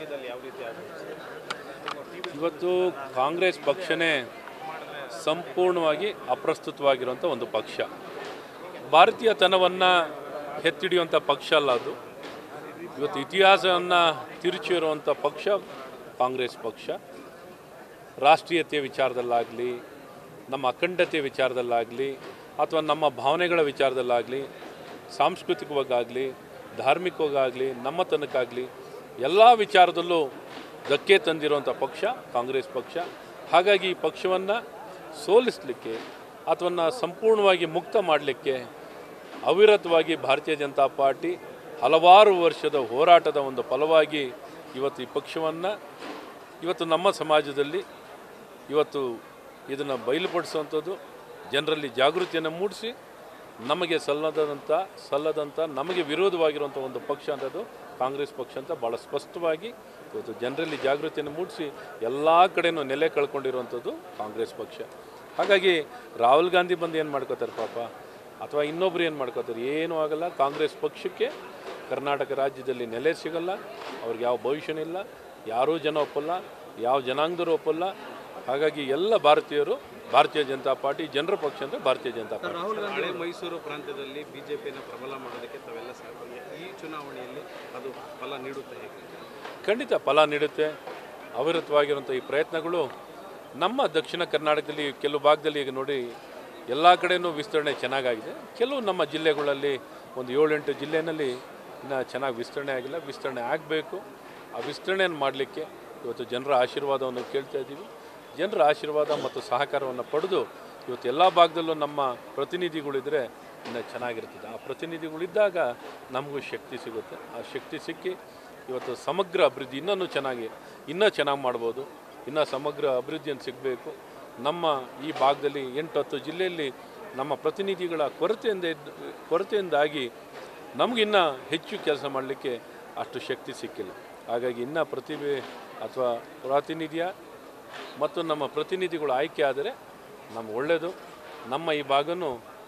ರಾಜ್ಯದಲ್ಲಿ ಯಾವ ರೀತಿ ಆಗುತ್ತೆ ಇವತ್ತು ಕಾಂಗ್ರೆಸ್ ಪಕ್ಷನೇ ಸಂಪೂರ್ಣವಾಗಿ ಅಪ್ರಸ್ತುತವಾಗಿರುವಂಥ ಒಂದು ಪಕ್ಷ ಭಾರತೀಯತನವನ್ನು ಎತ್ತಿಡಿಯುವಂಥ ಪಕ್ಷ ಅಲ್ಲ ಅದು ಇವತ್ತು ಇತಿಹಾಸವನ್ನು ತಿರುಚಿರುವಂಥ ಪಕ್ಷ ಕಾಂಗ್ರೆಸ್ ಪಕ್ಷ ರಾಷ್ಟ್ರೀಯತೆ ವಿಚಾರದಲ್ಲಾಗಲಿ ನಮ್ಮ ಅಖಂಡತೆ ವಿಚಾರದಲ್ಲಾಗಲಿ ಅಥವಾ ನಮ್ಮ ಭಾವನೆಗಳ ವಿಚಾರದಲ್ಲಾಗಲಿ ಸಾಂಸ್ಕೃತಿಕವಾಗಲಿ ಧಾರ್ಮಿಕವಾಗಲಿ ನಮ್ಮತನಕ್ಕಾಗಲಿ ಎಲ್ಲ ವಿಚಾರದಲ್ಲೂ ಧಕ್ಕೆ ತಂದಿರುವಂಥ ಪಕ್ಷ ಕಾಂಗ್ರೆಸ್ ಪಕ್ಷ ಹಾಗಾಗಿ ಈ ಪಕ್ಷವನ್ನು ಸೋಲಿಸಲಿಕ್ಕೆ ಅಥವಾ ಸಂಪೂರ್ಣವಾಗಿ ಮುಕ್ತ ಮಾಡಲಿಕ್ಕೆ ಅವಿರತವಾಗಿ ಭಾರತೀಯ ಜನತಾ ಪಾರ್ಟಿ ಹಲವಾರು ವರ್ಷದ ಹೋರಾಟದ ಒಂದು ಫಲವಾಗಿ ಇವತ್ತು ಈ ಪಕ್ಷವನ್ನು ಇವತ್ತು ನಮ್ಮ ಸಮಾಜದಲ್ಲಿ ಇವತ್ತು ಇದನ್ನು ಬಯಲುಪಡಿಸುವಂಥದ್ದು ಜನರಲ್ಲಿ ಜಾಗೃತಿಯನ್ನು ಮೂಡಿಸಿ ನಮಗೆ ಸಲ್ಲದಂಥ ಸಲ್ಲದಂಥ ನಮಗೆ ವಿರೋಧವಾಗಿರುವಂಥ ಒಂದು ಪಕ್ಷ ಅಂಥದ್ದು ಕಾಂಗ್ರೆಸ್ ಪಕ್ಷ ಅಂತ ಭಾಳ ಸ್ಪಷ್ಟವಾಗಿ ಇವತ್ತು ಜನರಲ್ಲಿ ಜಾಗೃತಿಯನ್ನು ಮೂಡಿಸಿ ಎಲ್ಲ ಕಡೆನೂ ನೆಲೆ ಕಳ್ಕೊಂಡಿರುವಂಥದ್ದು ಕಾಂಗ್ರೆಸ್ ಪಕ್ಷ ಹಾಗಾಗಿ ರಾಹುಲ್ ಗಾಂಧಿ ಬಂದು ಏನು ಮಾಡ್ಕೋತಾರೆ ಪಾಪ ಅಥವಾ ಇನ್ನೊಬ್ರು ಏನು ಮಾಡ್ಕೋತಾರೆ ಏನೂ ಆಗಲ್ಲ ಕಾಂಗ್ರೆಸ್ ಪಕ್ಷಕ್ಕೆ ಕರ್ನಾಟಕ ರಾಜ್ಯದಲ್ಲಿ ನೆಲೆ ಸಿಗಲ್ಲ ಅವ್ರಿಗೆ ಯಾವ ಭವಿಷ್ಯನೂ ಇಲ್ಲ ಯಾರೂ ಜನ ಒಪ್ಪಲ್ಲ ಯಾವ ಜನಾಂಗದವರು ಒಪ್ಪಲ್ಲ ಹಾಗಾಗಿ ಎಲ್ಲ ಭಾರತೀಯರು ಭಾರತೀಯ ಜನತಾ ಪಾರ್ಟಿ ಜನರ ಪಕ್ಷ ಅಂದರೆ ಭಾರತೀಯ ಜನತಾ ಪಾರ್ಟಿ ರಾಹುಲ್ ಗಾಂಧಿ ಹಳೆ ಮೈಸೂರು ಪ್ರಾಂತ್ಯದಲ್ಲಿ ಬಿಜೆಪಿಯನ್ನು ಪ್ರಬಲ ಮಾಡೋದಕ್ಕೆ ತಾವೆಲ್ಲ ಸಹಕಾರಿ ಈ ಚುನಾವಣೆಯಲ್ಲಿ ಅದು ಫಲ ನೀಡುತ್ತೆ ಹೇಗೆ ಖಂಡಿತ ಫಲ ನೀಡುತ್ತೆ ಅವಿರತವಾಗಿರುವಂಥ ಈ ಪ್ರಯತ್ನಗಳು ನಮ್ಮ ದಕ್ಷಿಣ ಕರ್ನಾಟಕದಲ್ಲಿ ಕೆಲವು ಭಾಗದಲ್ಲಿ ಈಗ ನೋಡಿ ಎಲ್ಲ ಕಡೆನೂ ವಿಸ್ತರಣೆ ಚೆನ್ನಾಗಾಗಿದೆ ಕೆಲವು ನಮ್ಮ ಜಿಲ್ಲೆಗಳಲ್ಲಿ ಒಂದು ಏಳೆಂಟು ಜಿಲ್ಲೆಯಲ್ಲಿ ಇನ್ನೂ ಚೆನ್ನಾಗಿ ವಿಸ್ತರಣೆ ಆಗಿಲ್ಲ ವಿಸ್ತರಣೆ ಆಗಬೇಕು ಆ ವಿಸ್ತರಣೆಯನ್ನು ಮಾಡಲಿಕ್ಕೆ ಇವತ್ತು ಜನರ ಆಶೀರ್ವಾದವನ್ನು ಕೇಳ್ತಾ ಇದ್ದೀವಿ ಜನರ ಆಶೀರ್ವಾದ ಮತ್ತು ಸಹಕಾರವನ್ನು ಪಡೆದು ಇವತ್ತು ಎಲ್ಲ ಭಾಗದಲ್ಲೂ ನಮ್ಮ ಪ್ರತಿನಿಧಿಗಳಿದ್ದರೆ ಇನ್ನೂ ಚೆನ್ನಾಗಿರ್ತದೆ ಆ ಪ್ರತಿನಿಧಿಗಳಿದ್ದಾಗ ನಮಗೂ ಶಕ್ತಿ ಸಿಗುತ್ತೆ ಆ ಶಕ್ತಿ ಸಿಕ್ಕಿ ಇವತ್ತು ಸಮಗ್ರ ಅಭಿವೃದ್ಧಿ ಇನ್ನೂ ಚೆನ್ನಾಗಿ ಇನ್ನೂ ಚೆನ್ನಾಗಿ ಮಾಡ್ಬೋದು ಇನ್ನೂ ಸಮಗ್ರ ಅಭಿವೃದ್ಧಿಯನ್ನು ಸಿಗಬೇಕು ನಮ್ಮ ಈ ಭಾಗದಲ್ಲಿ ಎಂಟು ಹತ್ತು ಜಿಲ್ಲೆಯಲ್ಲಿ ನಮ್ಮ ಪ್ರತಿನಿಧಿಗಳ ಕೊರತೆಯಿಂದ ಇದ್ದ- ಕೊರತೆಯಿಂದಾಗಿ ನಮಗಿನ್ನ ಹೆಚ್ಚು ಕೆಲಸ ಮಾಡಲಿಕ್ಕೆ ಅಷ್ಟು ಶಕ್ತಿ ಸಿಕ್ಕಿಲ್ಲ ಹಾಗಾಗಿ ಇನ್ನೂ ಪ್ರತಿಭೆ ಅಥವಾ ಪ್ರಾತಿನಿಧ್ಯ ಮತ್ತು ನಮ್ಮ ಪ್ರತಿನಿಧಿಗಳು ಆಯ್ಕೆ ಆದರೆ ನಮ್ಗೆ ಒಳ್ಳೆಯದು ನಮ್ಮ ಈ ಭಾಗನೂ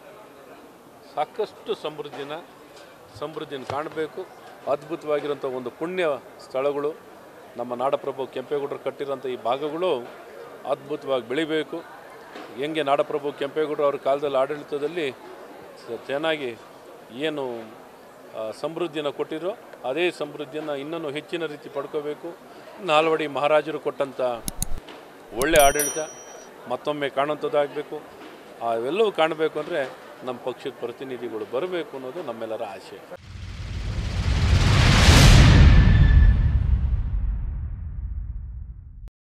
ಸಾಕಷ್ಟು ಸಮೃದ್ಧಿನ ಸಮೃದ್ಧಿನ ಕಾಣಬೇಕು ಅದ್ಭುತವಾಗಿರೋಂಥ ಒಂದು ಪುಣ್ಯ ಸ್ಥಳಗಳು ನಮ್ಮ ನಾಡಪ್ರಭು ಕೆಂಪೇಗೌಡರು ಕಟ್ಟಿರೋಂಥ ಈ ಭಾಗಗಳು ಅದ್ಭುತವಾಗಿ ಬೆಳಿಬೇಕು ಹೆಂಗೆ ನಾಡಪ್ರಭು ಕೆಂಪೇಗೌಡರು ಅವ್ರ ಕಾಲದಲ್ಲಿ ಆಡಳಿತದಲ್ಲಿ ಸ- ಚೆನ್ನಾಗಿ ಏನು ಆ, ಸಮೃದ್ಧಿಯನ್ನು ಕೊಟ್ಟಿರೋ ಅದೇ ಸಮೃದ್ಧಿಯನ್ನು ಇನ್ನೂ ಹೆಚ್ಚಿನ ರೀತಿ ಪಡ್ಕೋಬೇಕು ನಾಲ್ವಡಿ ಮಹಾರಾಜರು ಕೊಟ್ಟಂಥ ಒಳ್ಳೆಯ ಆಡಳಿತ ಮತ್ತೊಮ್ಮೆ ಕಾಣುವಂಥದ್ದಾಗಬೇಕು ಅವೆಲ್ಲವೂ ಕಾಣಬೇಕು ಅಂದರೆ ನಮ್ಮ ಪಕ್ಷದ ಪ್ರತಿನಿಧಿಗಳು ಬರಬೇಕು ಅನ್ನೋದು ನಮ್ಮೆಲ್ಲರ ಆಶೆ